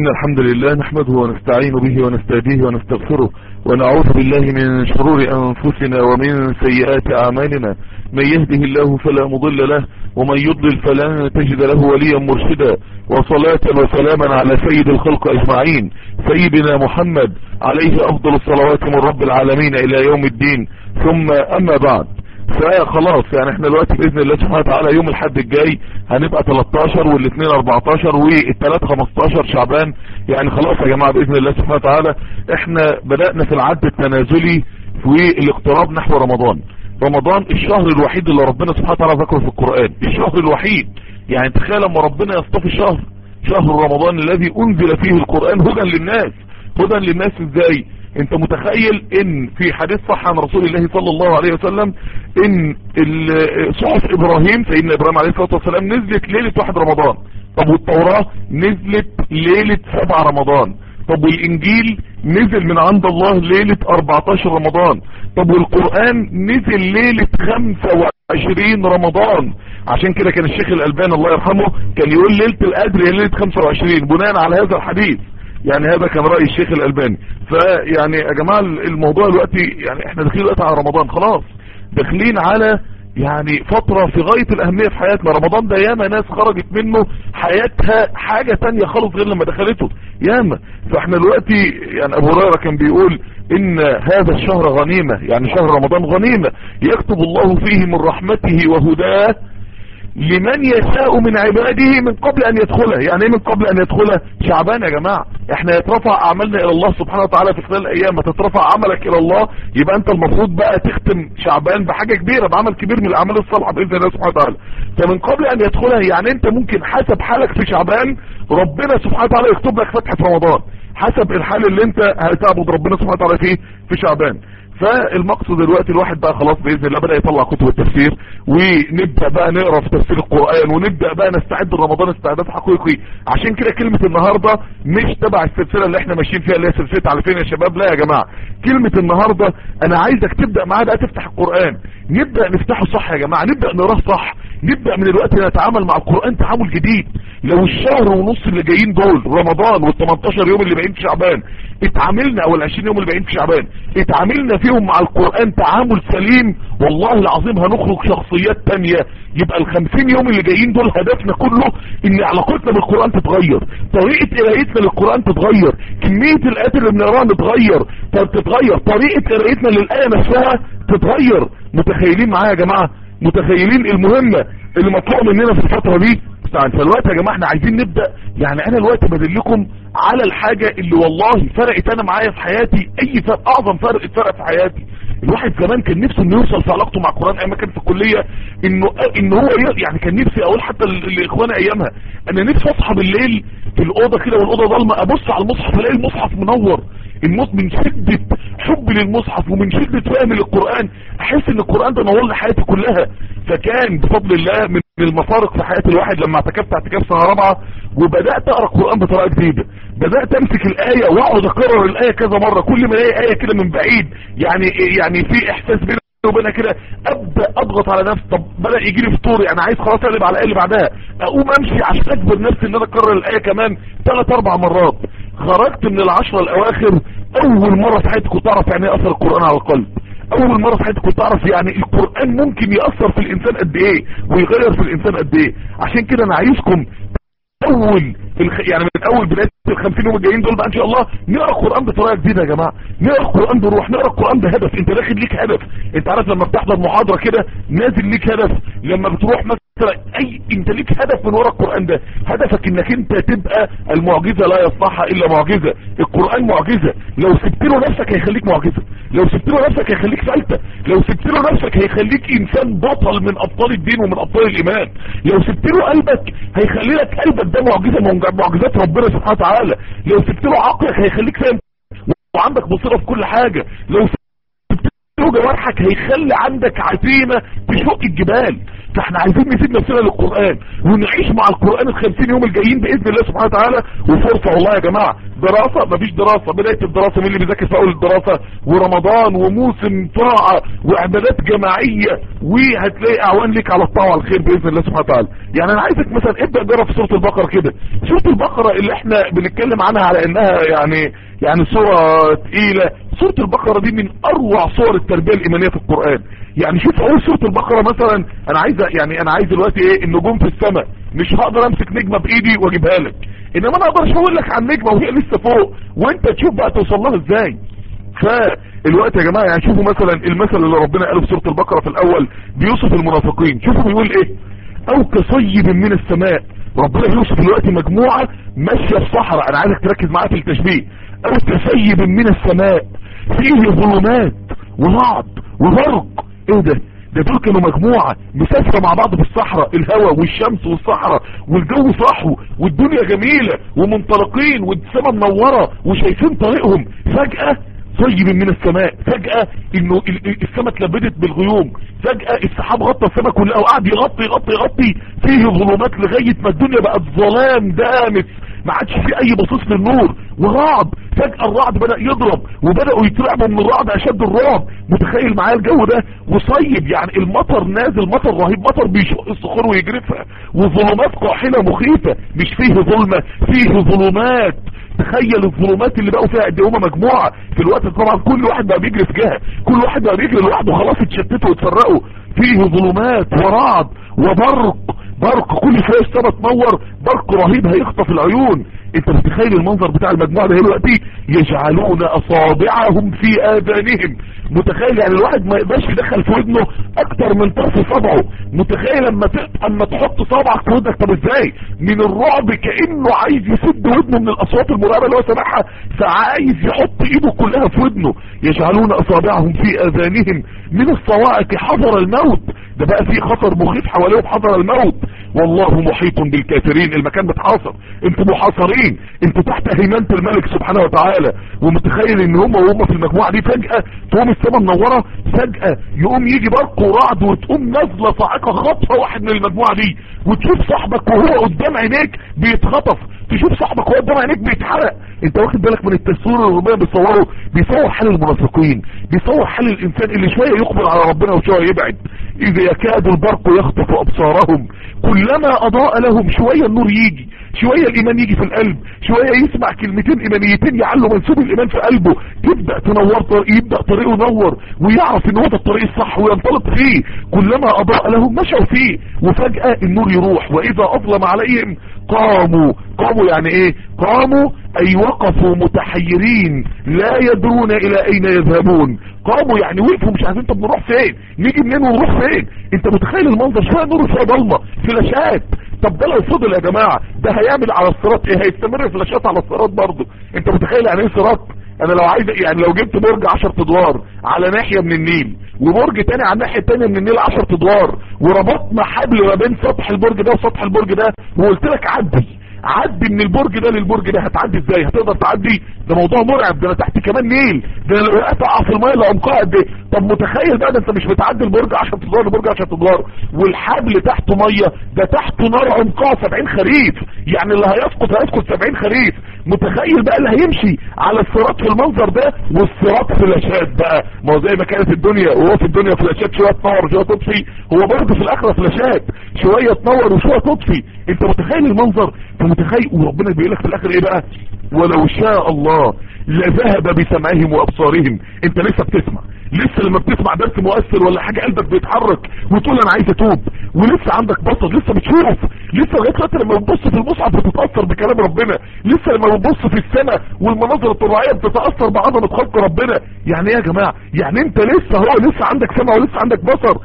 إن الحمد لله نحمده ونستعين به ونستهديه ونستغفره ونعوذ بالله من شرور أنفسنا ومن سيئات أعمالنا من يهده الله فلا مضل له ومن يضلل فلن تجد له وليا مرشدا وصلاة وسلاما على سيد الخلق أجمعين سيدنا محمد عليه أفضل الصلوات من رب العالمين إلى يوم الدين ثم أما بعد فخلاص يعني احنا دلوقتي باذن الله سبحانه وتعالى يوم الحد الجاي هنبقى 13 والاثنين 14 والثلاث 15 شعبان يعني خلاص يا جماعه باذن الله سبحانه وتعالى احنا بدانا في العد التنازلي والاقتراب نحو رمضان رمضان الشهر الوحيد اللي ربنا سبحانه وتعالى ذكره في القران الشهر الوحيد يعني تخيل لما ربنا يصطفي شهر شهر رمضان الذي انزل فيه القران هدى للناس هدى للناس ازاي انت متخيل ان في حديث صح عن رسول الله صلى الله عليه وسلم ان صحف ابراهيم سيدنا ابراهيم عليه الصلاة والسلام نزلت ليلة واحد رمضان طب والتوراة نزلت ليلة سبع رمضان طب والانجيل نزل من عند الله ليلة 14 رمضان طب والقرآن نزل ليلة 25 رمضان عشان كده كان الشيخ الالباني الله يرحمه كان يقول ليلة القدر هي ليلة 25 بناء على هذا الحديث يعني هذا كان رأي الشيخ الألباني فيعني يا جماعة الموضوع دلوقتي يعني احنا داخلين دلوقتي على رمضان خلاص داخلين على يعني فترة في غاية الأهمية في حياتنا رمضان ده ياما ناس خرجت منه حياتها حاجة تانية خالص غير لما دخلته ياما فاحنا دلوقتي يعني أبو هريرة كان بيقول إن هذا الشهر غنيمة يعني شهر رمضان غنيمة يكتب الله فيه من رحمته وهداه لمن يشاء من عباده من قبل ان يدخله يعني ايه من قبل ان يدخله شعبان يا جماعة احنا يترفع اعمالنا الى الله سبحانه وتعالى في خلال الايام تترفع عملك الى الله يبقى انت المفروض بقى تختم شعبان بحاجة كبيرة بعمل كبير من الاعمال الصالحة باذن الله سبحانه وتعالى فمن قبل ان يدخلها يعني انت ممكن حسب حالك في شعبان ربنا سبحانه وتعالى يكتب لك فتح في رمضان حسب الحال اللي انت هتعبد ربنا سبحانه وتعالى فيه في شعبان فالمقصد دلوقتي الواحد بقى خلاص باذن الله بدا يطلع كتب التفسير ونبدا بقى نقرا في تفسير القران ونبدا بقى نستعد لرمضان استعداد حقيقي عشان كده كلمه النهارده مش تبع السلسله اللي احنا ماشيين فيها اللي هي سلسله على فين يا شباب لا يا جماعه كلمه النهارده انا عايزك تبدا معايا بقى تفتح القران نبدا نفتحه صح يا جماعه نبدا نقراه صح نبدا من الوقت نتعامل مع القران تعامل جديد لو الشهر ونص اللي جايين دول رمضان وال 18 يوم اللي باقيين في شعبان اتعاملنا او ال 20 يوم اللي باقيين في شعبان اتعاملنا فيهم مع القرآن تعامل سليم والله العظيم هنخرج شخصيات تانية يبقى ال 50 يوم اللي جايين دول هدفنا كله ان علاقتنا بالقرآن تتغير طريقة قرايتنا للقرآن تتغير كمية الآيات اللي بنقراها تتغير تتغير طريقة قرايتنا للآية نفسها تتغير متخيلين معايا يا جماعة متخيلين المهمة اللي مطلوب مننا في الفترة دي فالوقت يا جماعة احنا عايزين نبدأ يعني انا الوقت بدلكم على الحاجة اللي والله فرقت انا معايا في حياتي اي فرق اعظم فرق اتفرق في حياتي الواحد زمان كان نفسه انه يوصل في علاقته مع القرآن ايام ما كان في الكلية انه ان هو يعني كان نفسي اقول حتى لاخواني ايامها انا نفسي اصحى بالليل في الاوضة كده والاوضة ضلمة ابص على المصحف الاقي المصحف منور الموت من شدة حب للمصحف ومن شدة فهم للقرآن احس ان القرآن ده نور لي حياتي كلها فكان بفضل الله من المفارق في حياة الواحد لما اعتكفت اعتكاف سنة رابعة وبدأت اقرأ القرآن بطريقة جديدة بدأت امسك الآية واقعد اكرر الآية كذا مرة كل ما الاقي آية كده من بعيد يعني يعني في احساس بيني وبينها كده ابدا اضغط على نفسي طب بدا يجي لي فطور انا عايز خلاص اقلب على الايه اللي بعدها اقوم امشي عشان اجبر نفسي ان انا اكرر الايه كمان ثلاث اربع مرات خرجت من العشرة الاواخر اول مرة في حياتي كنت اعرف يعني ايه اثر القرآن على القلب اول مرة في حياتي كنت اعرف يعني القرآن ممكن يأثر في الانسان قد ايه ويغير في الانسان قد ايه عشان كده انا عايزكم اول الخ... يعني من اول بداية ال 50 يوم الجايين دول بقى ان شاء الله نقرا القران بطريقه جديده يا جماعه نقرا القران بروح نقرا القران بهدف انت داخل ليك هدف انت عارف لما بتحضر محاضره كده نازل ليك هدف لما بتروح مثلا اي انت ليك هدف من ورا القران ده هدفك انك انت تبقى المعجزه لا يصنعها الا معجزه القران معجزه لو سبت له نفسك هيخليك معجزه لو سبت له نفسك هيخليك فلته لو سبت له نفسك هيخليك انسان بطل من ابطال الدين ومن ابطال الايمان لو سبت له قلبك هيخلي لك قلبك ده معجزه من معجزات ربنا سبحانه وتعالى لو سبت له عقلك هيخليك فاهم وعندك بصيره في كل حاجه لو سبت له جوارحك هيخلي عندك عزيمه تشق الجبال فاحنا عايزين نسيب نفسنا للقرآن ونعيش مع القرآن ال 50 يوم الجايين بإذن الله سبحانه وتعالى وفرصة والله يا جماعة دراسة مفيش دراسة بداية الدراسة مين اللي بيذاكر في اول الدراسة ورمضان وموسم طاعة وعبادات جماعية وهتلاقي اعوان لك على الطاعة والخير باذن الله سبحانه وتعالى يعني انا عايزك مثلا ابدأ جرب في سورة البقرة كده سورة البقرة اللي احنا بنتكلم عنها على انها يعني يعني سورة تقيلة سورة البقرة دي من اروع صور التربية الايمانية في القرآن يعني شوف اول سورة البقرة مثلا انا عايز يعني انا عايز دلوقتي ايه النجوم في السماء مش هقدر امسك نجمة بايدي واجيبها لك انما انا اقدرش اقول لك عن نجمة وهي لسه فوق وانت تشوف بقى توصل لها ازاي فالوقت يا جماعة يعني شوفوا مثلا المثل اللي ربنا قاله في سورة البقرة في الاول بيوصف المنافقين شوفوا بيقول ايه او كصيب من السماء ربنا بيوصف دلوقتي مجموعة ماشية في صحراء انا عايزك تركز معايا في التشبيه او كصيب من السماء فيه ظلمات ورعد وبرق ايه ده ده دول كانوا مجموعة مسافرة مع بعض في الصحراء الهواء والشمس والصحراء والجو صحو والدنيا جميلة ومنطلقين والسماء منورة وشايفين طريقهم فجأة صيب من السماء فجأة انه السماء اتلبدت بالغيوم فجأة السحاب غطى السماء كلها وقعد يغطي يغطي يغطي فيه ظلمات لغاية ما الدنيا بقت ظلام دامس ما عادش في اي بصيص للنور ورعد فجأة الرعد بدأ يضرب وبدأوا يترعبوا من الرعد اشد الرعب متخيل معايا الجو ده وصيب يعني المطر نازل مطر رهيب مطر بيشق الصخور ويجرفها وظلمات قاحلة مخيفة مش فيه ظلمة فيه ظلمات تخيل الظلمات اللي بقوا فيها قد هم مجموعة في الوقت طبعا كل واحد بقى بيجري في جهة كل واحد بقى بيجري لوحده خلاص اتشتتوا واتفرقوا فيه ظلمات ورعد وبرق برق كل شويه السما تنور برق رهيب هيخطف العيون انت متخيل المنظر بتاع المجموعه ده دلوقتي يجعلون اصابعهم في اذانهم متخيل يعني الواحد ما يقدرش يدخل في ودنه اكتر من طرف صبعه متخيل لما اما تحط صبعك في ودنك طب ازاي من الرعب كانه عايز يسد ودنه من الاصوات المرعبه اللي هو سامعها فعايز يحط ايده كلها في ودنه يجعلون اصابعهم في اذانهم من الصواعق حذر الموت ده بقى في خطر مخيف حواليهم حذر الموت والله محيط بالكافرين المكان متحاصر انتوا محاصرين انتوا تحت هيمنة الملك سبحانه وتعالى ومتخيل ان هم وهم في المجموعة دي فجأة تقوم السماء منورة فجأة يقوم يجي برق ورعد وتقوم نازلة صاعقة خطفة واحد من المجموعة دي وتشوف صاحبك وهو قدام عينيك بيتخطف تشوف صاحبك وهو قدام عينيك بيتحرق انت واخد بالك من التصوير اللي ربنا بيصوره بيصور حال المنافقين بيصور حال الانسان اللي شوية يقبل على ربنا وشوية يبعد اذا يكاد البرق يخطف ابصارهم كلما اضاء لهم شوية النور يجي شوية الايمان يجي في القلب شوية يسمع كلمتين ايمانيتين يعلوا منسوب الايمان في قلبه تبدأ تنور طريق يبدأ طريقه ينور ويعرف ان هو ده الطريق الصح وينطلق فيه كلما اضاء لهم مشوا فيه وفجأة النور يروح واذا اظلم عليهم قاموا قاموا يعني ايه قاموا اي وقفوا متحيرين لا يدرون الى اين يذهبون قاموا يعني وقفوا مش عارفين طب نروح فين نيجي منين ونروح فين انت متخيل المنظر شويه نور شويه ضلمه فلاشات طب ده لو فضل يا جماعه ده هيعمل على الصراط ايه هيستمر فلاشات على الصراط برضه انت متخيل يعني ايه صراط انا لو عايز يعني لو جبت برج 10 ادوار على ناحيه من النيل وبرج تاني على الناحيه التانيه من النيل 10 ادوار وربطنا حبل ما بين سطح البرج ده وسطح البرج ده وقلت لك عدي عدي من البرج ده للبرج ده هتعدي ازاي هتقدر تعدي ده موضوع مرعب ده انا تحت كمان نيل ده انا لو اقع في الميه لعمقها قد ايه طب متخيل بقى ده انت مش بتعدي البرج 10 ادوار لبرج 10 ادوار والحبل تحته ميه ده تحته نار عمقها 70 خريف يعني اللي هيسقط هيسقط 70 خريف متخيل بقى اللي هيمشي على الصراط في المنظر ده والصراط فلاشات بقى ما هو زي ما كانت الدنيا وهو في الدنيا فلاشات شويه تنور وشويه تطفي هو برضه في الاخره فلاشات شويه تنور وشويه تطفي انت متخيل المنظر انت متخيل وربنا بيقول لك في الاخر ايه بقى ولو شاء الله لذهب بسمعهم وابصارهم انت لسه بتسمع لسه لما بتسمع درس مؤثر ولا حاجة قلبك بيتحرك وتقول انا عايز اتوب ولسه عندك بصر لسه بتشوف لسه لغايه دلوقتي لما بتبص في المصحف بتتاثر بكلام ربنا لسه لما بتبص في السماء والمناظر الطبيعيه بتتاثر بعظمه خلق ربنا يعني ايه يا جماعه يعني انت لسه هو لسه عندك سمع ولسه عندك بصر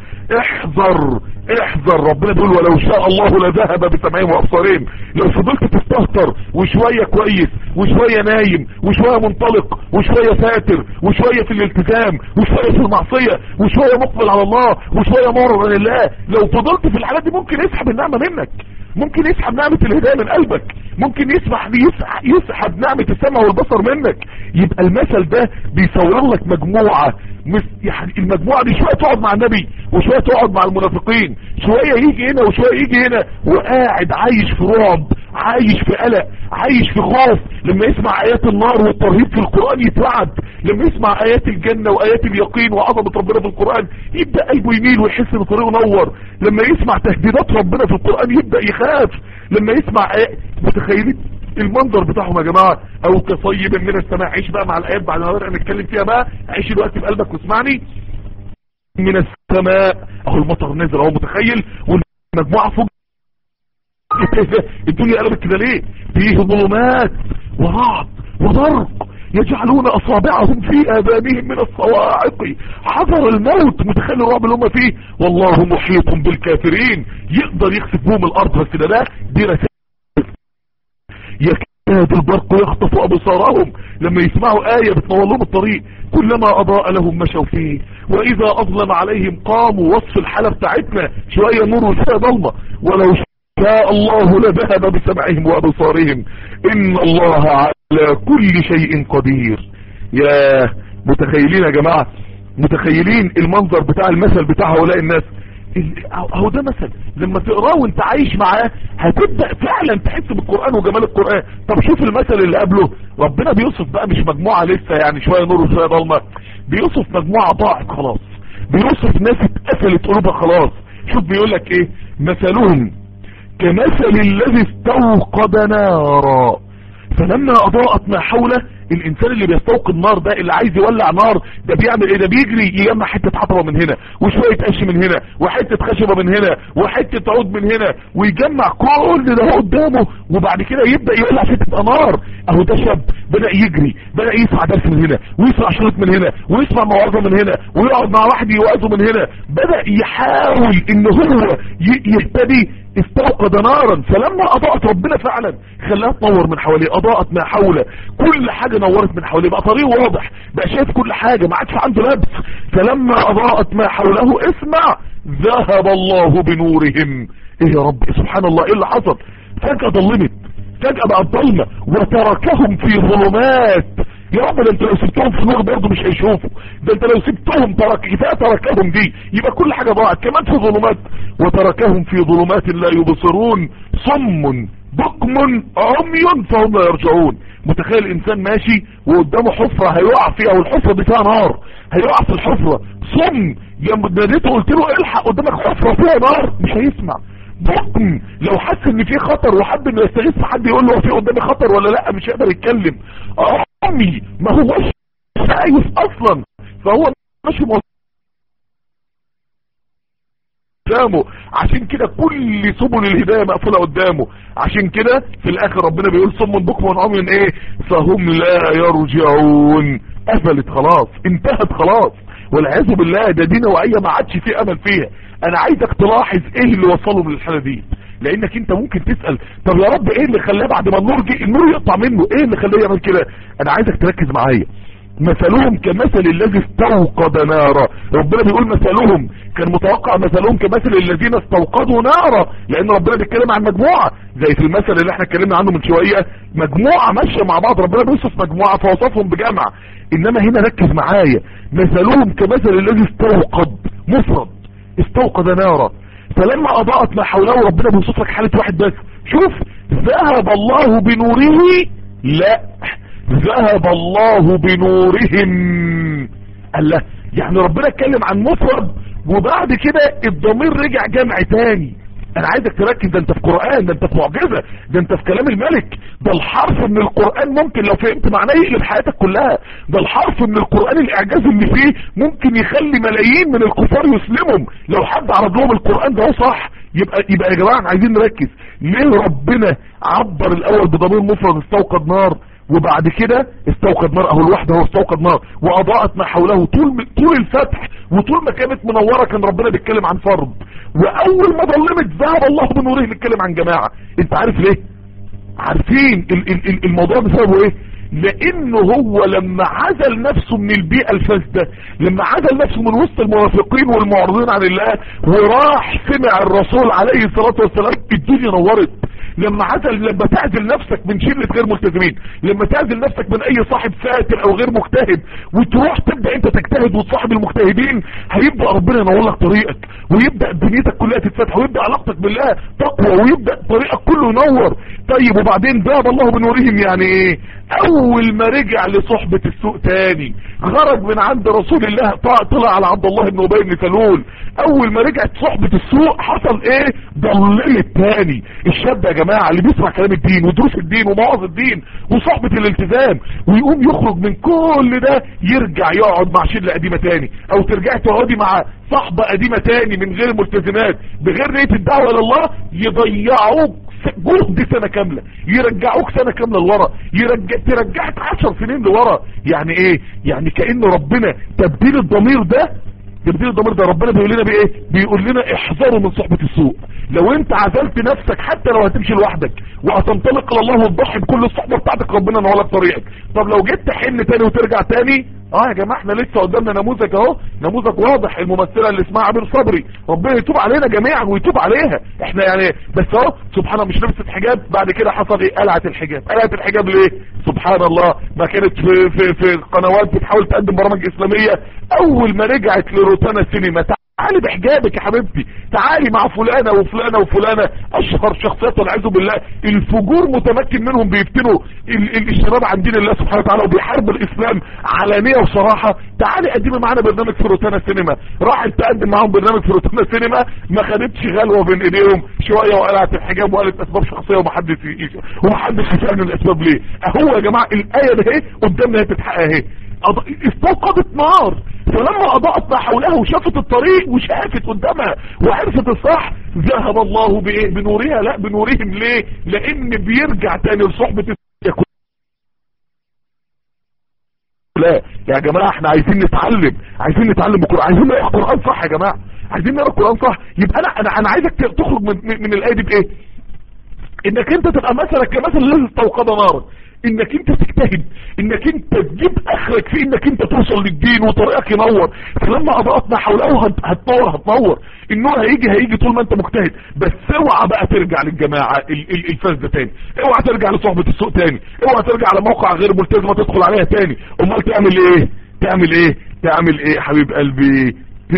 احذر احذر ربنا بيقول ولو شاء الله لذهب بسمعهم وابصارهم لو فضلت تستهتر وشويه كويس وشويه نايم وشويه منطلق وشويه ساتر وشويه في الالتزام وشويه في المعصيه وشويه مقبل على الله وشويه معرض عن الله لو فضلت في الحالات دي ممكن يسحب النعمه منك ممكن يسحب نعمة الهداية من قلبك ممكن يسمح يسحب نعمة السمع والبصر منك يبقى المثل ده بيصور لك مجموعة يعني المجموعة دي شوية تقعد مع النبي وشوية تقعد مع المنافقين شوية يجي هنا وشوية يجي هنا وقاعد عايش في رعب عايش في قلق عايش في خوف لما يسمع ايات النار والترهيب في القرآن يترعب لما يسمع ايات الجنة وايات اليقين وعظمة ربنا في القرآن يبدأ قلبه يميل ويحس ان طريقه نور لما يسمع تهديدات ربنا في القرآن يبدأ يخاف لما يسمع آيات متخيلين المنظر بتاعهم يا جماعة او كصيب من السماء عيش بقى مع الايات بعد ما بدأنا نتكلم فيها بقى عيش الوقت بقلبك واسمعني من السماء اهو المطر نزل اهو متخيل والمجموعة فوق الدنيا قلبت كده ليه فيه ظلمات ورعد وضرق يجعلون اصابعهم في اذانهم من الصواعق حذر الموت متخيل الرعب اللي هم فيه والله محيط بالكافرين يقدر يخسف بهم الارض بس ده ده دي رسائل يكاد البرق يخطف ابصارهم لما يسمعوا آية بتنور لهم الطريق كلما اضاء لهم مشوا فيه واذا اظلم عليهم قاموا وصف الحالة بتاعتنا شوية نور وشوية ضلمة ولو شاء الله لذهب بسمعهم وابصارهم ان الله على كل شيء قدير يا متخيلين يا جماعة متخيلين المنظر بتاع المثل بتاع هؤلاء الناس اهو ده مثل لما تقراه وانت عايش معاه هتبدأ فعلا تحس بالقرآن وجمال القرآن طب شوف المثل اللي قبله ربنا بيوصف بقى مش مجموعة لسه يعني شوية نور وشوية ضلمة بيوصف مجموعة ضاعت خلاص بيوصف ناس اتقفلت قلوبها خلاص شوف بيقول لك ايه مثلهم كمثل الذي استوقد نارا فلما اضاءت ما حوله الانسان اللي بيستوقد نار ده اللي عايز يولع نار ده بيعمل ايه ده بيجري يجمع حتة حطبة من هنا وشوية قش من هنا وحتة خشبة من هنا وحتة عود من هنا ويجمع كل ده قدامه وبعد كده يبدأ يولع حتة نار اهو ده شاب بدأ يجري بدأ يسمع درس من هنا ويسمع شريط من هنا ويسمع موعظة من هنا ويقعد مع واحد يوعظه من هنا بدأ يحاول ان هو يهتدي استوقد نارا فلما اضاءت ربنا فعلا خلاها تنور من حواليه اضاءت ما حوله كل حاجة نورت من حواليه بقى طريق واضح بقى شايف كل حاجة ما عادش عنده لبس فلما اضاءت ما حوله اسمع ذهب الله بنورهم ايه يا رب سبحان الله ايه اللي حصل فجأة ضلمت فجأة بقت ضلمة وتركهم في ظلمات يا رب ده انت لو سبتهم في نور برضه مش هيشوفوا ده انت لو سبتهم ترك كفايه تركهم دي يبقى كل حاجه ضاعت كمان في ظلمات وتركهم في ظلمات لا يبصرون صم بكم عمي فهم لا يرجعون متخيل انسان ماشي وقدامه حفرة هيقع فيها والحفرة دي فيها نار هيقع في الحفرة صم ناديته قلت له الحق قدامك حفرة فيها نار مش هيسمع بكم لو حس ان في خطر وحد انه يستغيث في حد يقول له في قدامي خطر ولا لا مش هيقدر يتكلم عمي ما هوش شايف اصلا فهو ماشي قدامه عشان كده كل سبل الهداية مقفولة قدامه عشان كده في الاخر ربنا بيقول صم بكم وعمي ايه فهم لا يرجعون قفلت خلاص انتهت خلاص والعياذ بالله ده دي نوعية ما عادش فيه امل فيها انا عايزك تلاحظ ايه اللي وصلهم للحالة دي لانك انت ممكن تسأل طب يا رب ايه اللي خلاه بعد ما النور جه النور يقطع منه ايه اللي خلاه يعمل كده انا عايزك تركز معايا مثلهم كمثل الذي استوقد نارا ربنا بيقول مثلهم كان متوقع مثلهم كمثل الذين استوقدوا نارا لان ربنا بيتكلم عن مجموعة زي في المثل اللي احنا اتكلمنا عنه من شوية مجموعة ماشية مع بعض ربنا بيوصف مجموعة فوصفهم بجمع انما هنا ركز معايا مثلهم كمثل الذي استوقد مفرد استوقد نارا فلما اضاءت ما حوله ربنا بيوصف لك حالة واحد بس شوف ذهب الله بنوره لا ذهب الله بنورهم الله يعني ربنا اتكلم عن مفرد وبعد كده الضمير رجع جمع تاني انا عايزك تركز ده انت في قرآن ده انت في معجزة ده انت في كلام الملك ده الحرف من القرآن ممكن لو فهمت معناه يقلب حياتك كلها ده الحرف من القرآن الاعجاز اللي فيه ممكن يخلي ملايين من الكفار يسلمهم لو حد عرض لهم القرآن ده هو صح يبقى يبقى يا جماعة عايزين نركز ليه ربنا عبر الاول بضمير مفرد استوقد نار وبعد كده استوقد نار اهو الوحده هو استوقد نار واضاءت ما حوله طول طول الفتح وطول ما كانت منوره كان ربنا بيتكلم عن فرد واول ما ظلمت ذهب الله بنوره بيتكلم عن جماعه انت عارف ليه عارفين ال ال الموضوع بسببه ايه لانه هو لما عزل نفسه من البيئة الفاسدة لما عزل نفسه من وسط الموافقين والمعرضين عن الله وراح سمع الرسول عليه الصلاة والسلام الدنيا نورت لما عزل لما تعزل نفسك من شلة غير ملتزمين لما تعزل نفسك من اي صاحب فاتر او غير مجتهد وتروح تبدأ انت تجتهد وتصاحب المجتهدين هيبدأ ربنا ينور لك طريقك ويبدأ دنيتك كلها تتفتح ويبدأ علاقتك بالله تقوى ويبدأ طريقك كله ينور طيب وبعدين ذهب الله بنورهم يعني ايه اول ما رجع لصحبة السوء تاني خرج من عند رسول الله طلع على عبد الله بن ابي بن سلول اول ما رجعت صحبة السوء حصل ايه ضللت تاني الشاب يا جماعة اللي بيسمع كلام الدين ودروس الدين ومواعظ الدين وصحبة الالتزام ويقوم يخرج من كل ده يرجع يقعد مع شلة قديمة تاني او ترجع تقعدي مع صحبة قديمة تاني من غير ملتزمات بغير نية الدعوة لله يضيعوك جهد سنة كاملة يرجعوك سنة كاملة لورا يرجع ترجعك عشر سنين لورا يعني ايه يعني كأن ربنا تبديل الضمير ده تبديل الضمير ده ربنا بيقول لنا بايه بيقول لنا احذروا من صحبة السوء لو انت عزلت نفسك حتى لو هتمشي لوحدك وهتنطلق لله وتضحي بكل الصحبة بتاعتك ربنا نولك طريقك طب لو جيت تحن تاني وترجع تاني اه يا جماعه احنا لسه قدامنا نموذج اهو نموذج واضح الممثله اللي اسمها عبير صبري ربنا يتوب علينا جميعا ويتوب عليها احنا يعني بس اهو سبحان الله مش لبست حجاب بعد كده حصل ايه قلعت الحجاب قلعت الحجاب ليه سبحان الله ما كانت في في في قنوات بتحاول تقدم برامج اسلاميه اول ما رجعت لروتانا سينما تعالي بحجابك يا حبيبتي تعالي مع فلانة وفلانة وفلانة اشهر شخصيات والعياذ بالله الفجور متمكن منهم بيفتنوا ال ال الشباب عن دين الله سبحانه وتعالى وبيحاربوا الاسلام علانية وصراحة تعالي قدمي معانا برنامج في روتانا سينما راحت تقدم معاهم برنامج في روتانا سينما ما خدتش غلوة بين ايديهم شوية وقلعت الحجاب وقالت اسباب شخصية ومحدش ومحدش يسألني الاسباب ليه اهو يا جماعة الاية ده اهي قدامنا هي تتحقق اهي استوقدت نار فلما اضاءت ما حولها وشافت الطريق وشافت قدامها وعرفت الصح ذهب الله بايه بنورها لا بنورهم ليه لان بيرجع تاني لصحبة لا يا جماعة احنا عايزين نتعلم عايزين نتعلم القرآن عايزين نقرأ القرآن صح يا جماعة عايزين نقرأ القرآن صح يبقى انا انا انا عايزك تخرج من من الايه دي بايه انك انت تبقى مثلك كمثل الذي استوقد نارا انك انت تجتهد انك انت تجيب اخرك في انك انت توصل للدين وطريقك ينور فلما اضاءت ما حوله هتنور هتنور النور هيجي هيجي طول ما انت مجتهد بس اوعى بقى ترجع للجماعة الفاز ده تاني اوعى ترجع لصحبة السوق تاني اوعى ترجع لموقع غير ملتزمة تدخل عليها تاني امال تعمل ايه تعمل ايه تعمل ايه حبيب قلبي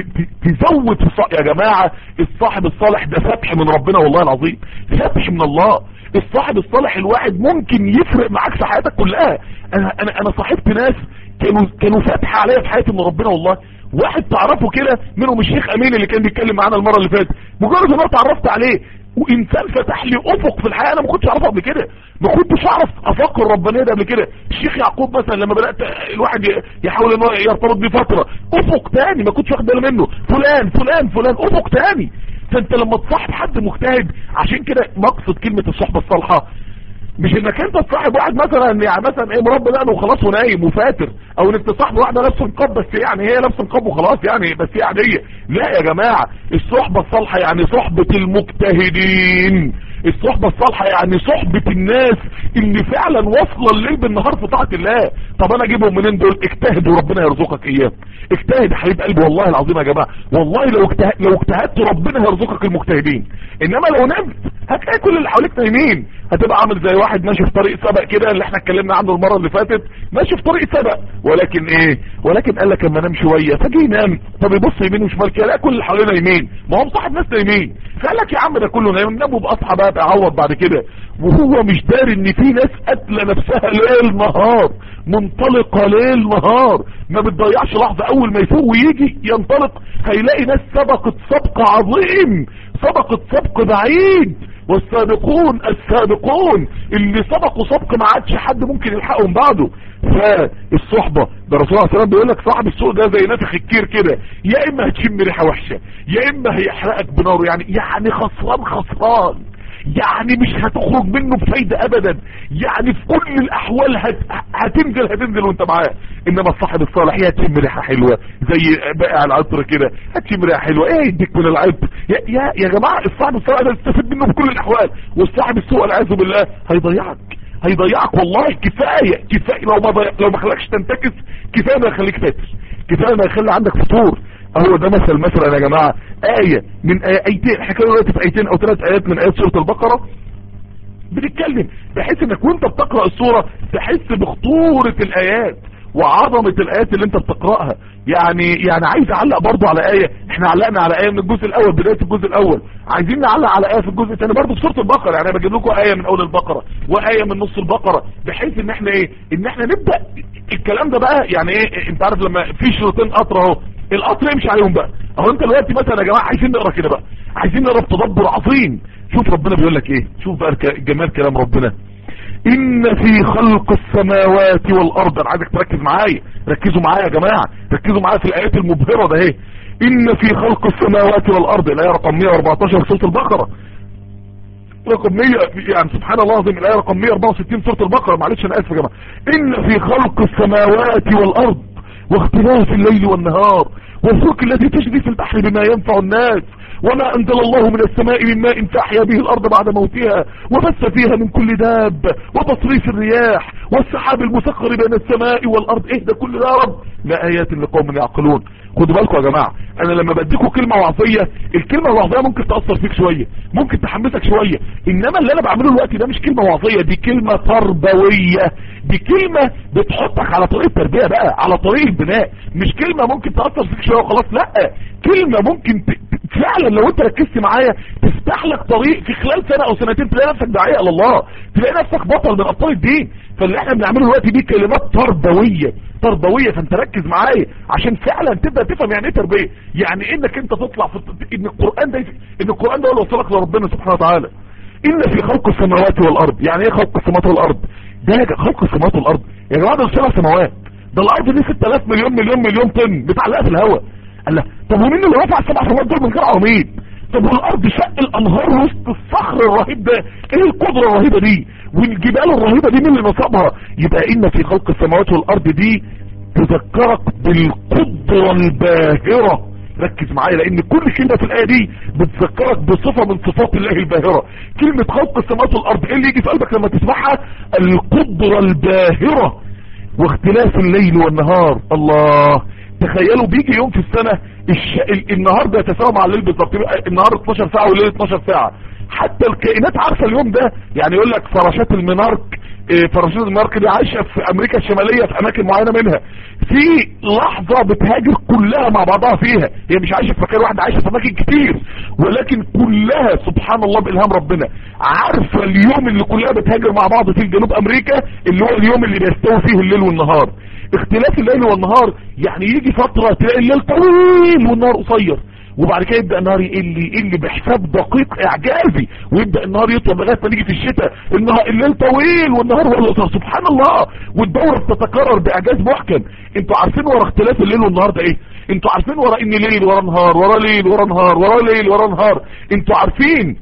تزود في الصح... يا جماعة الصاحب الصالح ده فتح من ربنا والله العظيم فتح من الله الصاحب الصالح الواحد ممكن يفرق معاك في حياتك كلها انا انا انا صاحبت ناس كانوا كانوا فاتحه عليا في حياتي من ربنا والله واحد تعرفه كده منهم الشيخ امين اللي كان بيتكلم معانا المره اللي فاتت مجرد ما اتعرفت عليه وانسان فتح لي افق في الحياه انا ما كنتش اعرفه قبل كده ما كنتش اعرف افكر ربانيه ده قبل كده الشيخ يعقوب مثلا لما بدات الواحد يحاول ان هو يرتبط بيه فتره افق تاني ما كنتش واخد بالي منه فلان فلان فلان افق تاني فانت لما تصاحب حد مجتهد عشان كده مقصد كلمه الصحبه الصالحه مش انك انت تصاحب واحد مثلا يعني مثلا ايه مربى دقنه وخلاص ونايم وفاتر او انك تصاحب واحده لابسه نقاب بس يعني هي لابسه نقاب وخلاص يعني بس هي عاديه لا يا جماعه الصحبه الصالحه يعني صحبه المجتهدين الصحبة الصالحة يعني صحبة الناس اللي فعلا واصلة الليل بالنهار في طاعة الله طب انا اجيبهم منين دول اجتهد وربنا يرزقك اياه اجتهد يا حبيب قلبي والله العظيم يا جماعة والله لو اجتهد لو اجتهدت ربنا هيرزقك المجتهدين انما لو نمت هتلاقي كل اللي حواليك نايمين هتبقى عامل زي واحد ماشي في طريق سبق كده اللي احنا اتكلمنا عنه المرة اللي فاتت ماشي في طريق سبق ولكن ايه ولكن قال لك اما انام شوية فجي ينام طب يبص يمين وشمال كده لا كل اللي حواليه نايمين ما هم صاحب ناس نايمين فقال لك يا عم ده كله نايم نام وبقى بقى تعوض بعد كده وهو مش داري ان في ناس قتله نفسها ليل نهار منطلقه ليل نهار ما بتضيعش لحظه اول ما يفوق ويجي ينطلق هيلاقي ناس سبقت سبق عظيم سبقت سبق بعيد والسابقون السابقون اللي سبقوا سبق ما عادش حد ممكن يلحقهم بعده فالصحبة ده رسول الله صلى الله عليه وسلم بيقول لك صاحب السوق ده زي نفخ الكير كده يا اما هتشم ريحه وحشه يا اما هيحرقك بناره يعني يعني خسران خسران يعني مش هتخرج منه بفايدة ابدا يعني في كل الاحوال هت... هتنزل هتنزل وانت معاه انما الصاحب الصالح يا تشم ريحه حلوه زي بائع العطر كده هتشم ريحه حلوه ايه يديك من العطر يا يا, يا جماعه الصاحب الصالح ده تستفيد منه بكل الاحوال والصاحب السوء والعياذ بالله هيضيعك هيضيعك والله كفايه كفايه لو ما ضيع... لو ما خلاكش تنتكس كفايه ما يخليك فاتر كفايه ما يخلي عندك فطور هو ده مثل مثلا يا جماعة آية من آيتين حكاية دلوقتي في آيتين أو ثلاث آيات من آيات سورة البقرة بنتكلم بحيث انك وانت بتقرأ السورة تحس بخطورة الايات وعظمة الايات اللي انت بتقرأها يعني يعني عايز اعلق برضو على ايه احنا علقنا على ايه من الجزء الاول بداية الجزء الاول عايزين نعلق على ايه في الجزء الثاني برضو في سورة البقرة يعني انا بجيب لكم ايه من اول البقرة وايه من نص البقرة بحيث ان احنا ايه ان احنا نبدأ الكلام ده بقى يعني ايه انت عارف لما في شريطين قطر اهو القطر يمشي عليهم بقى اهو انت دلوقتي مثلا يا جماعة عايزين نقرا كده بقى عايزين نقرا بتدبر عظيم شوف ربنا بيقول لك ايه شوف بقى جمال كلام ربنا ان في خلق السماوات والارض انا عايزك تركز معايا ركزوا معايا يا جماعة ركزوا معايا في الايات المبهرة ده اهي ان في خلق السماوات والارض الايه رقم 114 سورة البقرة رقم 100 يعني سبحان الله العظيم الايه رقم 164 سورة البقرة معلش انا اسف يا جماعة ان في خلق السماوات والارض واختلاف الليل والنهار والفلك التي تجري في البحر بما ينفع الناس وما انزل الله من السماء من ماء فاحيا به الارض بعد موتها وبث فيها من كل داب وتصريف الرياح والسحاب المسخر بين السماء والارض ايه ده كل ده يا رب لآيات لقوم يعقلون خدوا بالكم يا جماعة انا لما بديكم كلمة وعظية الكلمة الوعظية ممكن تأثر فيك شوية ممكن تحمسك شوية انما اللي انا بعمله دلوقتي ده مش كلمة وعظية دي كلمة تربوية دي كلمة بتحطك على طريق التربية بقى على طريق البناء مش كلمة ممكن تأثر فيك شوية وخلاص لا كلمة ممكن ت... فعلا لو انت ركزت معايا تفتح لك طريق في خلال سنة او سنتين تلاقي نفسك داعية الى الله تلاقي نفسك بطل من ابطال الدين فاللي احنا بنعمله دلوقتي دي كلمات تربوية تربوية فانت ركز معايا عشان فعلا تبدأ تفهم يعني ايه تربية يعني انك انت تطلع في ان القرآن ده ان القرآن ده هو اللي وصلك لربنا سبحانه وتعالى ان في خلق السماوات والارض يعني ايه خلق السماوات والارض ده خلق السماوات والارض يا جماعه ده سبع سماوات ده الارض دي 6000 مليون مليون مليون طن متعلقه في الهواء قال لا طب ومين اللي رفع السبع سماوات دول من غير عواميد طب والارض شق الانهار وسط الصخر الرهيب ده ايه القدره الرهيبه دي والجبال الرهيبه دي مين اللي نصبها يبقى ان في خلق السماوات والارض دي تذكرك بالقدره الباهره ركز معايا لان كل كلمة في الاية دي بتذكرك بصفة من صفات الله الباهرة كلمة خلق السماوات والارض ايه اللي يجي في قلبك لما تسمعها القدرة الباهرة واختلاف الليل والنهار الله تخيلوا بيجي يوم في السنة الش... النهار ده يتساوى مع الليل بالظبط النهار 12 ساعة والليل 12 ساعة حتى الكائنات عارفة اليوم ده يعني يقول لك فراشات المنارك فراشات المنارك دي عايشة في امريكا الشمالية في اماكن معينة منها في لحظة بتهاجر كلها مع بعضها فيها هي مش عايشة في مكان واحد عايشة في اماكن كتير ولكن كلها سبحان الله بالهام ربنا عارفة اليوم اللي كلها بتهاجر مع بعض في جنوب امريكا اللي هو اليوم اللي بيستوي فيه الليل والنهار اختلاف الليل والنهار يعني يجي فترة تلاقي الليل طويل والنهار قصير وبعد كده يبدأ النهار يقل يقل بحساب دقيق اعجازي ويبدأ النهار يطول لغاية ما نيجي في الشتاء النهار الليل طويل والنهار هو القصير سبحان الله والدورة بتتكرر باعجاز محكم انتوا عارفين ورا اختلاف الليل والنهار ده ايه انتوا عارفين ورا ان ليل ورا نهار ورا ليل ورا نهار ورا ليل ورا نهار انتوا عارفين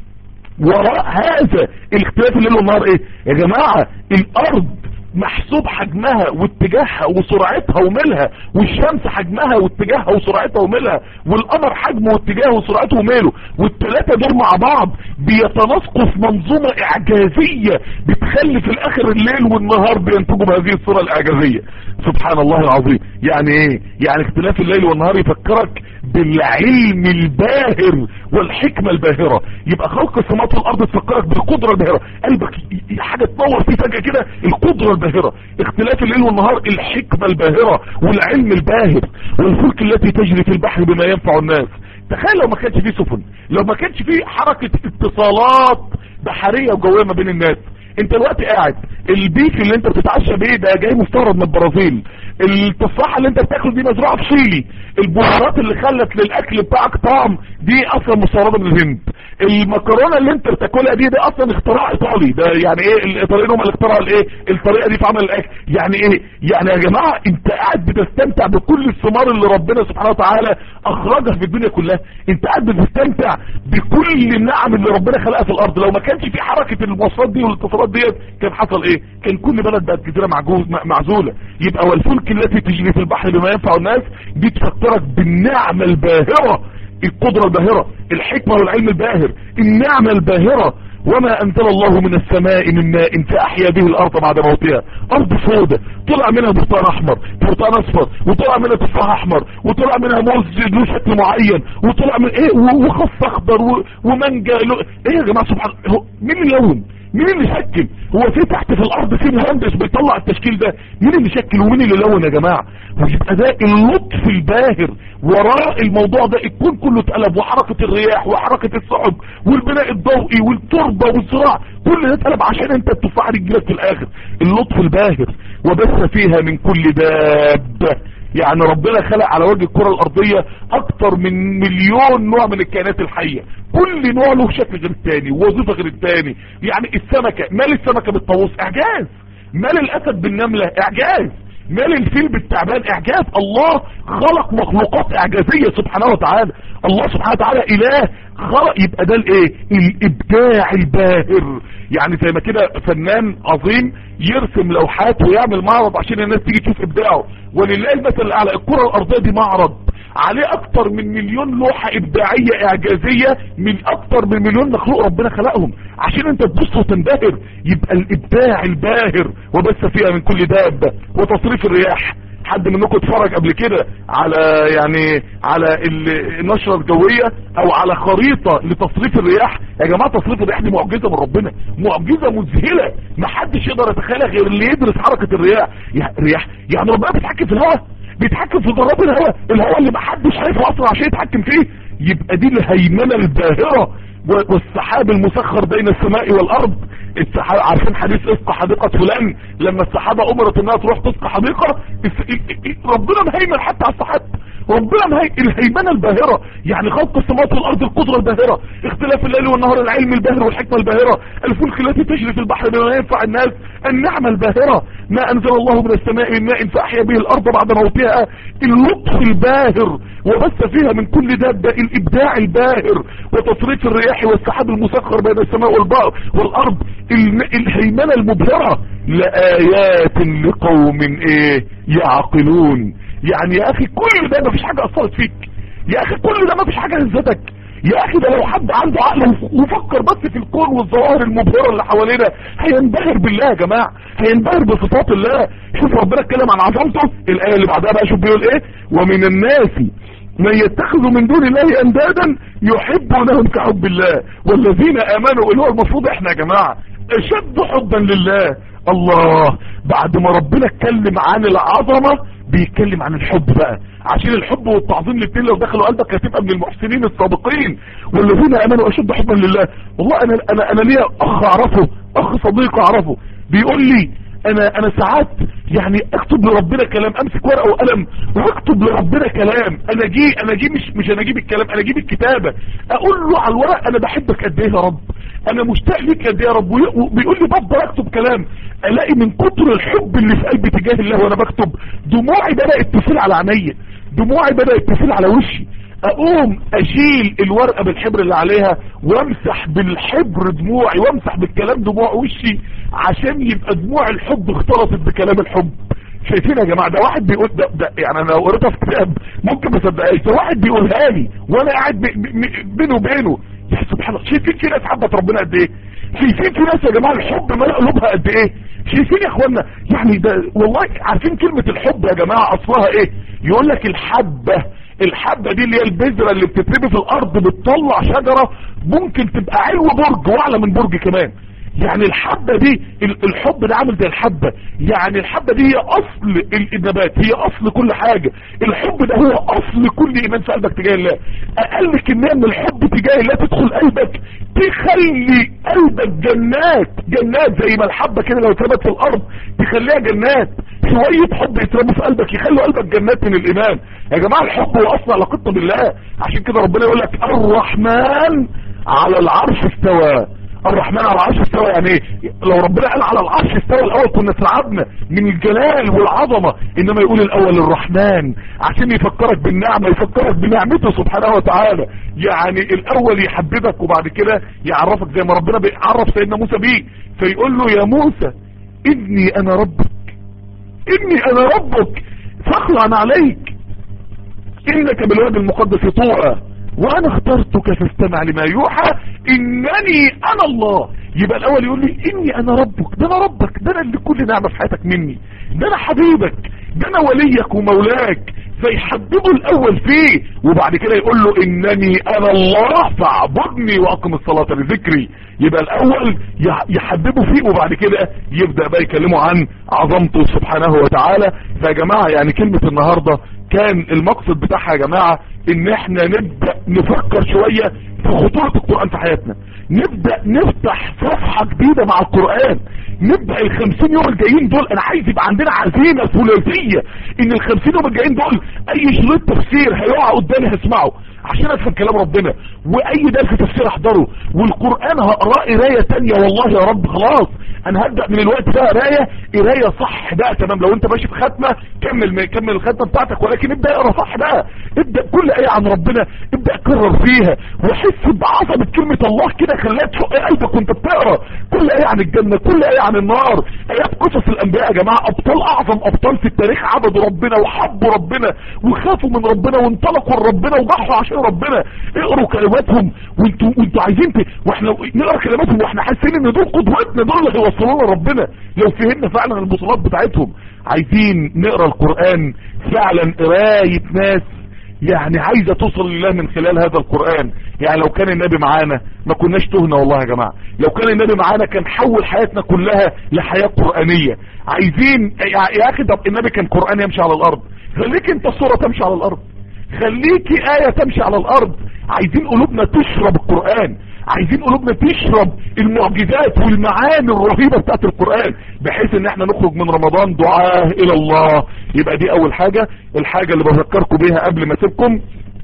وراء هذا الاختلاف الليل والنهار ايه يا جماعة الارض محسوب حجمها واتجاهها وسرعتها وميلها والشمس حجمها واتجاهها وسرعتها وميلها والقمر حجمه واتجاهه وسرعته وميله والثلاثه دول مع بعض بيتناسقوا في منظومه اعجازيه بتخلي في الاخر الليل والنهار بينتجوا بهذه الصوره الاعجازيه سبحان الله العظيم يعني ايه يعني اختلاف الليل والنهار يفكرك بالعلم الباهر والحكمة الباهرة يبقى خلق السماوات والارض تفكرك بالقدرة الباهرة قلبك حاجة تنور فيه فجأة كده القدرة الباهرة اختلاف الليل والنهار الحكمة الباهرة والعلم الباهر والفلك التي تجري في البحر بما ينفع الناس تخيل لو ما كانش فيه سفن لو ما كانش فيه حركة اتصالات بحرية وجوية ما بين الناس انت الوقت قاعد البيك اللي انت بتتعشى بيه ده جاي مستورد من البرازيل التفاحة اللي انت بتاكل دي مزروعة في شيلي البهارات اللي خلت للاكل بتاعك طعم دي اصلا مستوردة من الهند المكرونة اللي انت بتاكلها دي ده اصلا اختراع ايطالي ده يعني ايه الايطاليين هم اللي اخترعوا الايه الطريقة دي في عمل الاكل يعني ايه يعني يا جماعة انت قاعد بتستمتع بكل الثمار اللي ربنا سبحانه وتعالى اخرجها في الدنيا كلها انت قاعد بتستمتع بكل النعم اللي ربنا خلقها في الارض لو ما كانش في حركة المواصلات دي والاتصالات ديت كان حصل ايه كان كل بلد بقت جزيرة معزولة يبقى والفلك التي تجري في البحر بما ينفع الناس دي تفكرك بالنعمة الباهرة القدرة الباهرة الحكمة والعلم الباهر النعمة الباهرة وما انزل الله من السماء من ماء فاحيا به الارض بعد موتها ارض سودة طلع منها برتقان احمر برتقان اصفر وطلع منها تفاح احمر وطلع منها موز له شكل معين وطلع من ايه وخص اخضر ومانجا ايه يا جماعه سبحان مين اللون مين اللي شكل هو في تحت في الارض في مهندس بيطلع التشكيل ده مين اللي شكل ومين اللي لون يا جماعة ويبقى ده اللطف الباهر وراء الموضوع ده الكون كله اتقلب وحركة الرياح وحركة السحب والبناء الضوئي والتربة والزراع كل ده اتقلب عشان انت التفاح رجلك في الاخر اللطف الباهر وبث فيها من كل دابة يعني ربنا خلق على وجه الكرة الارضية اكتر من مليون نوع من الكائنات الحية كل نوع له شكل غير التاني ووظيفة غير التاني يعني السمكة مال السمكة بالطاووس اعجاز مال الاسد بالنملة اعجاز مال الفيل بالتعبان اعجاز الله خلق مخلوقات اعجازية سبحانه وتعالى الله سبحانه وتعالى اله خلق يبقى ده الايه الابداع الباهر يعني زي ما كده فنان عظيم يرسم لوحات ويعمل معرض عشان الناس تيجي تشوف ابداعه ولله المثل الاعلى الكرة الارضية دي معرض عليه اكتر من مليون لوحة ابداعية اعجازية من اكتر من مليون مخلوق ربنا خلقهم عشان انت تبص وتنبهر يبقى الابداع الباهر وبث فيها من كل دابة وتصريف الرياح حد منكم اتفرج قبل كده على يعني على النشرة الجوية او على خريطة لتصريف الرياح يا جماعة تصريف الرياح دي معجزة من ربنا معجزة مذهلة ما حدش يقدر يتخيلها غير اللي يدرس حركة الرياح الرياح يعني ربنا بيتحكم في الهواء بيتحكم في ضربات الهواء الهواء اللي ما حدش شايفه اصلا عشان يتحكم فيه يبقى دي الهيمنة الباهرة والسحاب المسخر بين السماء والارض السحاب عارفين حديث اسقى حديقة فلان لما السحابة امرت انها تروح تسقى حديقة ربنا مهيمن حتى على السحاب ربنا مهي... الهيمنة الباهرة يعني خلق السماوات والارض القدرة الباهرة اختلاف الليل والنهار العلم الباهر والحكمة الباهرة الفلك التي تجري في البحر بما ينفع الناس النعمة الباهرة ما انزل الله من السماء من ماء فاحيا به الارض بعد موتها اللطف الباهر وبث فيها من كل دابة الابداع الباهر وتصريف الرياح والسحاب المسخر بين السماء والارض الهيمنة المبهرة لآيات لقوم ايه يعقلون يعني يا اخي كل ده مفيش حاجة اثرت فيك يا اخي كل ده مفيش حاجة هزتك يا اخي ده لو حد عنده عقل وفكر بس في الكون والظواهر المبهرة اللي حوالينا هينبهر بالله يا جماعة هينبهر بصفات الله شوف ربنا اتكلم عن عظمته الايه اللي بعدها بقى شوف بيقول ايه ومن الناس من يتخذ من دون الله اندادا يحبونهم كحب الله والذين امنوا اللي هو المفروض احنا يا جماعة اشد حبا لله الله بعد ما ربنا اتكلم عن العظمة بيتكلم عن الحب بقى عشان الحب والتعظيم الاثنين لو دخلوا قلبك هتبقى من المحسنين السابقين والذين امنوا اشد حبا لله والله انا انا انا ليا اخ اعرفه اخ صديق اعرفه بيقول لي انا انا ساعات يعني اكتب لربنا كلام امسك ورقه وقلم واكتب لربنا كلام انا جي انا جي مش مش انا اجيب الكلام انا اجيب الكتابه اقول له على الورق انا بحبك قد ايه يا رب انا مشتاق ليك قد ايه يا رب وبيقول لي بفضل اكتب كلام الاقي من كتر الحب اللي في قلبي تجاه الله وانا بكتب دموعي بدات تسيل على عينيا دموعي بدات تسيل على وشي اقوم اشيل الورقة بالحبر اللي عليها وامسح بالحبر دموعي وامسح بالكلام دموع وشي عشان يبقى دموع الحب اختلطت بكلام الحب شايفين يا جماعة ده واحد بيقول ده, ده يعني انا لو قريتها في كتاب ممكن ما صدقهاش ده واحد بيقولها لي وانا قاعد بينه وبينه يا سبحان الله شايفين في ناس حبت ربنا قد ايه شايفين في ناس يا جماعة الحب ملأ قلوبها قد ايه شايفين يا اخوانا يعني ده والله عارفين كلمة الحب يا جماعة اصلها ايه يقول لك الحبة الحبة دي اللي هي البذرة اللي بتتربي في الارض بتطلع شجرة ممكن تبقى علو برج واعلى من برج كمان يعني الحبة دي الحب ده عامل زي الحبة يعني الحبة دي هي اصل النبات هي اصل كل حاجة الحب ده هو اصل كل ايمان في قلبك تجاه الله اقل كمية من الحب تجاه الله تدخل قلبك تخلي قلبك جنات جنات زي ما الحبة كده لو اتربت في الارض تخليها جنات شوية حب يتربوا في قلبك يخلوا قلبك جنات من الايمان يا جماعة الحب هو اصل علاقتنا بالله عشان كده ربنا يقول لك الرحمن على العرش استوى الرحمن على العرش استوى يعني ايه لو ربنا قال على العرش استوى الاول كنا اترعبنا من الجلال والعظمة انما يقول الاول الرحمن عشان يفكرك بالنعمة يفكرك بنعمته سبحانه وتعالى يعني الاول يحببك وبعد كده يعرفك زي ما ربنا بيعرف سيدنا موسى بيه فيقول له يا موسى اني انا ربك اني انا ربك فاخلع عليك انك بالواد المقدس طوعا وانا اخترتك فاستمع لما يوحى انني انا الله يبقى الاول يقول لي اني انا ربك ده انا ربك ده انا اللي كل نعمة في حياتك مني ده انا حبيبك ده انا وليك ومولاك فيحببه الاول فيه وبعد كده يقول له انني انا الله فاعبدني واقم الصلاة لذكري يبقى الاول يحببه فيه وبعد كده يبدأ بقى يكلمه عن عظمته سبحانه وتعالى فيا جماعة يعني كلمة النهاردة كان المقصد بتاعها يا جماعة ان احنا نبدأ نفكر شوية في خطورة القرآن في حياتنا نبدأ نفتح صفحة جديدة مع القرآن نبدأ الخمسين يوم الجايين دول انا عايز يبقى عندنا عزيمة ثلاثية ان الخمسين يوم الجايين دول اي شريط تفسير هيقع قدامي هسمعه عشان افهم كلام ربنا واي درس تفسير احضره والقرآن هقراه قراية تانية والله يا رب خلاص انا هبدأ من الوقت ده قراية قراية صح بقى تمام لو انت ماشي في ختمة كمل كمل الختمة بتاعتك ولكن ابدأ اقرا صح بقى ابدأ كل ايه عن ربنا ابدأ كرر فيها وحس بعظمة كلمة الله كده خليها تشق قلبك وانت بتقرا كل ايه عن الجنة كل ايه عن النار ايات قصص الانبياء يا جماعة ابطال اعظم ابطال في التاريخ عبدوا ربنا وحبوا ربنا وخافوا من ربنا وانطلقوا لربنا وضحوا عشان ربنا اقروا كلماتهم وانتوا وانتوا عايزين ت... واحنا نقرا كلماتهم واحنا حاسين ان دول قدوتنا دول اللي هيوصلونا لربنا لو فهمنا فعلا البطولات بتاعتهم عايزين نقرا القرآن فعلا قراية ناس يعني عايزة توصل لله من خلال هذا القرآن يعني لو كان النبي معانا ما كناش تهنا والله يا جماعة لو كان النبي معانا كان حول حياتنا كلها لحياة قرآنية عايزين يا اخي طب النبي كان قرآن يمشي على الارض خليك انت الصورة تمشي على الارض خليكي آية تمشي على الارض عايزين قلوبنا تشرب القرآن عايزين قلوبنا تشرب المعجزات والمعاني الرهيبة بتاعت القرآن بحيث ان احنا نخرج من رمضان دعاه الى الله يبقى دي اول حاجة الحاجة اللي بفكركم بيها قبل ما اسيبكم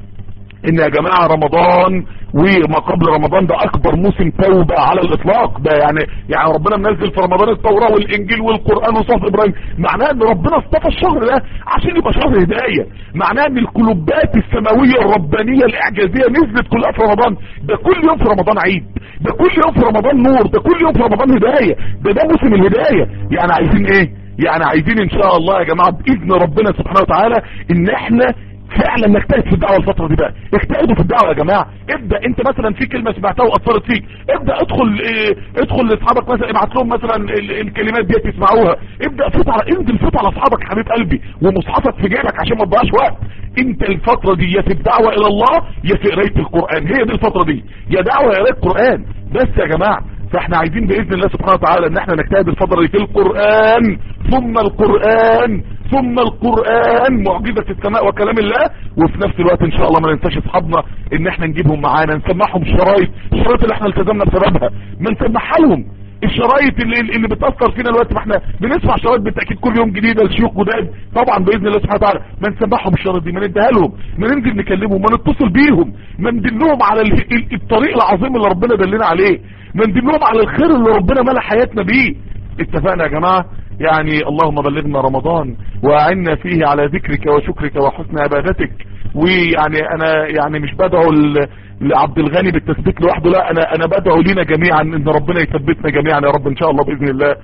ان يا جماعة رمضان وما قبل رمضان ده اكبر موسم توبة على الاطلاق ده يعني يعني ربنا منزل في رمضان التوراة والانجيل والقرآن وصف ابراهيم معناه ان ربنا اصطفى الشهر ده عشان يبقى شهر هداية معناه ان القلوبات السماوية الربانية الاعجازية نزلت كلها في رمضان ده كل يوم في رمضان عيد ده كل يوم في رمضان نور ده كل يوم في رمضان هداية ده ده موسم الهداية يعني عايزين ايه يعني عايزين ان شاء الله يا جماعة باذن ربنا سبحانه وتعالى ان احنا فعلا نجتهد في الدعوه الفتره دي بقى اجتهدوا في الدعوه يا جماعه ابدا انت مثلا في كلمه سمعتها واثرت فيك ابدا ادخل اه ادخل لاصحابك مثلا ابعت لهم مثلا الكلمات دي يسمعوها ابدا فوت على انزل فوت على اصحابك يا حبيب قلبي ومصحفك في جيبك عشان ما تضيعش وقت انت الفتره دي يا في الدعوه الى الله يا في قرايه القران هي دي الفتره دي يا دعوه يا قرايه قران بس يا جماعه فاحنا عايزين باذن الله سبحانه وتعالى ان احنا نجتهد الفتره دي في القران ثم القران ثم القرآن معجزة السماء وكلام الله وفي نفس الوقت ان شاء الله ما ننساش اصحابنا ان احنا نجيبهم معانا نسمعهم شرايط الشرايط اللي احنا التزمنا بسببها ما نسمعها لهم الشرايط اللي اللي بتاثر فينا دلوقتي ما احنا بنسمع شرايط بالتاكيد كل يوم جديده لشيوخ جداد طبعا باذن الله سبحانه وتعالى ما نسمعهم الشرايط دي ما نديها لهم ما ننزل نكلمهم ما نتصل بيهم ما ندلهم على الطريق العظيم اللي ربنا دلنا عليه ما ندلهم على الخير اللي ربنا ملا حياتنا بيه اتفقنا يا جماعه يعني اللهم بلغنا رمضان واعنا فيه على ذكرك وشكرك وحسن عبادتك ويعني انا يعني مش بدعو لعبد الغني بالتثبيت لوحده لا انا انا بدعو لينا جميعا ان ربنا يثبتنا جميعا يا رب ان شاء الله باذن الله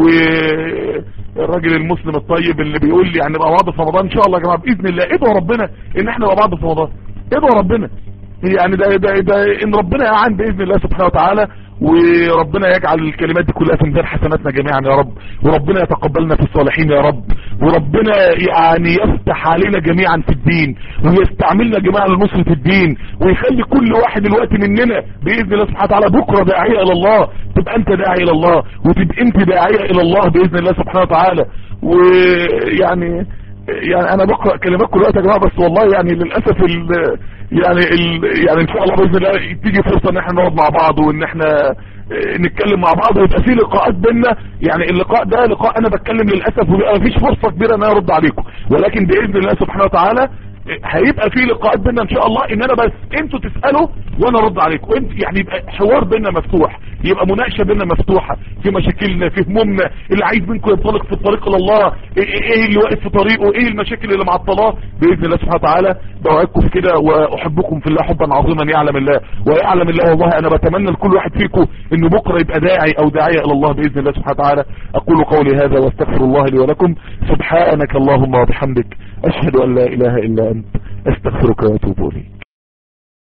والراجل المسلم الطيب اللي بيقول لي يعني نبقى بعض في رمضان ان شاء الله يا جماعه باذن الله ادعوا ربنا ان احنا نبقى بعض في رمضان ادعوا ربنا يعني ده, ده, ده ان ربنا يعان باذن الله سبحانه وتعالى وربنا يجعل الكلمات دي كلها في ميزان حسناتنا جميعا يا رب وربنا يتقبلنا في الصالحين يا رب وربنا يعني يفتح علينا جميعا في الدين ويستعملنا جميعا لنصرة الدين ويخلي كل واحد الوقت مننا باذن الله سبحانه وتعالى بكره داعيه الى الله تبقى انت داعي الى الله وتبقى انت داعيه الى الله باذن الله سبحانه وتعالى ويعني يعني انا بقرا كلمات كل وقت يا جماعه بس والله يعني للاسف ال يعني ال يعني ان شاء الله باذن الله تيجي فرصه ان احنا نقعد مع بعض وان احنا نتكلم مع بعض ويبقى في لقاءات بينا يعني اللقاء ده لقاء انا بتكلم للاسف وبيبقى مفيش فرصه كبيره ان انا ارد عليكم ولكن باذن الله سبحانه وتعالى هيبقى في لقاءات بينا ان شاء الله ان انا بس انتوا تسالوا وانا ارد عليكم انت يعني يبقى حوار بينا مفتوح يبقى مناقشه بينا مفتوحه في مشاكلنا في همومنا اللي عايز منكم ينطلق في الطريق الى الله ايه اللي واقف في طريقه ايه المشاكل اللي معطلاه باذن الله سبحانه وتعالى بوعدكم في كده واحبكم في الله حبا عظيما يعلم الله ويعلم الله والله انا بتمنى لكل واحد فيكم انه بكره يبقى داعي او داعيه الى الله باذن الله سبحانه وتعالى اقول قولي هذا واستغفر الله لي ولكم سبحانك اللهم وبحمدك اشهد ان لا اله الا انت استغفرك واتوب اليك